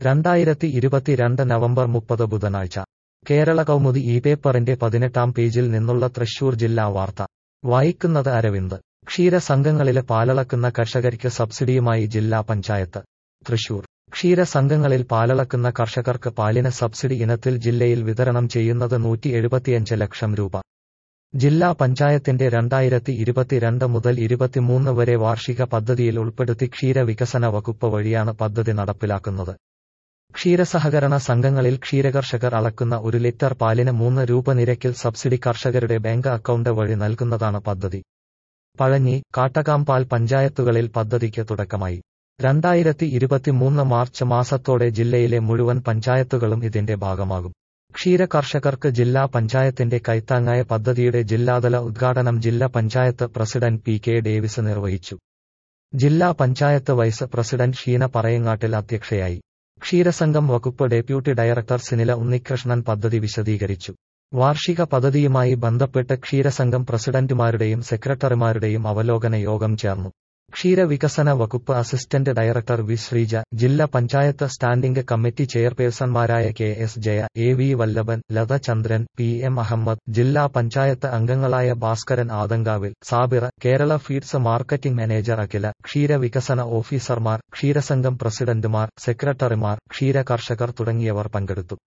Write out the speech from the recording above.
രണ്ടായിരത്തി ഇരുപത്തിരണ്ട് നവംബർ മുപ്പത് ബുധനാഴ്ച കേരള കൗമുദി ഈ പേപ്പറിന്റെ പതിനെട്ടാം പേജിൽ നിന്നുള്ള തൃശൂർ ജില്ലാ വാർത്ത വായിക്കുന്നത് അരവിന്ദ് ക്ഷീരസംഘങ്ങളിലെ പാലളക്കുന്ന കർഷകർക്ക് സബ്സിഡിയുമായി ജില്ലാ പഞ്ചായത്ത് തൃശൂർ ക്ഷീരസംഘങ്ങളിൽ പാലളക്കുന്ന കർഷകർക്ക് പാലിന് സബ്സിഡി ഇനത്തിൽ ജില്ലയിൽ വിതരണം ചെയ്യുന്നത് നൂറ്റി എഴുപത്തിയഞ്ച് ലക്ഷം രൂപ ജില്ലാ പഞ്ചായത്തിന്റെ രണ്ടായിരത്തി ഇരുപത്തിരണ്ട് മുതൽ ഇരുപത്തിമൂന്ന് വരെ വാർഷിക പദ്ധതിയിൽ ഉൾപ്പെടുത്തി ക്ഷീര വികസന വകുപ്പ് വഴിയാണ് പദ്ധതി നടപ്പിലാക്കുന്നത് ക്ഷീരസഹകരണ സംഘങ്ങളിൽ ക്ഷീരകർഷകർ അളക്കുന്ന ഒരു ലിറ്റർ പാലിന് മൂന്ന് രൂപ നിരക്കിൽ സബ്സിഡി കർഷകരുടെ ബാങ്ക് അക്കൗണ്ട് വഴി നൽകുന്നതാണ് പദ്ധതി പഴഞ്ഞി കാട്ടകാംപാൽ പഞ്ചായത്തുകളിൽ പദ്ധതിക്ക് തുടക്കമായി രണ്ടായിരത്തി ഇരുപത്തിമൂന്ന് മാർച്ച് മാസത്തോടെ ജില്ലയിലെ മുഴുവൻ പഞ്ചായത്തുകളും ഇതിന്റെ ഭാഗമാകും ക്ഷീര കർഷകർക്ക് ജില്ലാ പഞ്ചായത്തിന്റെ കൈത്താങ്ങായ പദ്ധതിയുടെ ജില്ലാതല ഉദ്ഘാടനം ജില്ലാ panchayat president P K Davis നിർവഹിച്ചു ജില്ലാ പഞ്ചായത്ത് വൈസ് പ്രസിഡന്റ് ഷീന പറയങ്ങാട്ടിൽ അധ്യക്ഷയായി ക്ഷീരസംഘം വകുപ്പ് ഡെപ്യൂട്ടി ഡയറക്ടർ സിനില ഉണ്ണികൃഷ്ണൻ പദ്ധതി വിശദീകരിച്ചു വാർഷിക പദ്ധതിയുമായി ബന്ധപ്പെട്ട് ക്ഷീരസംഘം പ്രസിഡന്റുമാരുടെയും സെക്രട്ടറിമാരുടെയും അവലോകന യോഗം ചേർന്നു ക്ഷീരവികസന വകുപ്പ് അസിസ്റ്റന്റ് ഡയറക്ടർ വി ശ്രീജ ജില്ലാ പഞ്ചായത്ത് സ്റ്റാൻഡിംഗ് കമ്മിറ്റി ചെയർപേഴ്സൺമാരായ K S Jaya A V Vallabhan Latha Chandran P M Ahammed ജില്ലാ പഞ്ചായത്ത് അംഗങ്ങളായ Bhaskaran Adankavil Sabira Kerala feeds marketing manager Akhila ക്ഷീരവികസന ഓഫീസർമാർ ക്ഷീരസംഘം പ്രസിഡന്റുമാർ സെക്രട്ടറിമാർ ക്ഷീര കർഷകർ തുടങ്ങിയവർ പങ്കെടുത്തു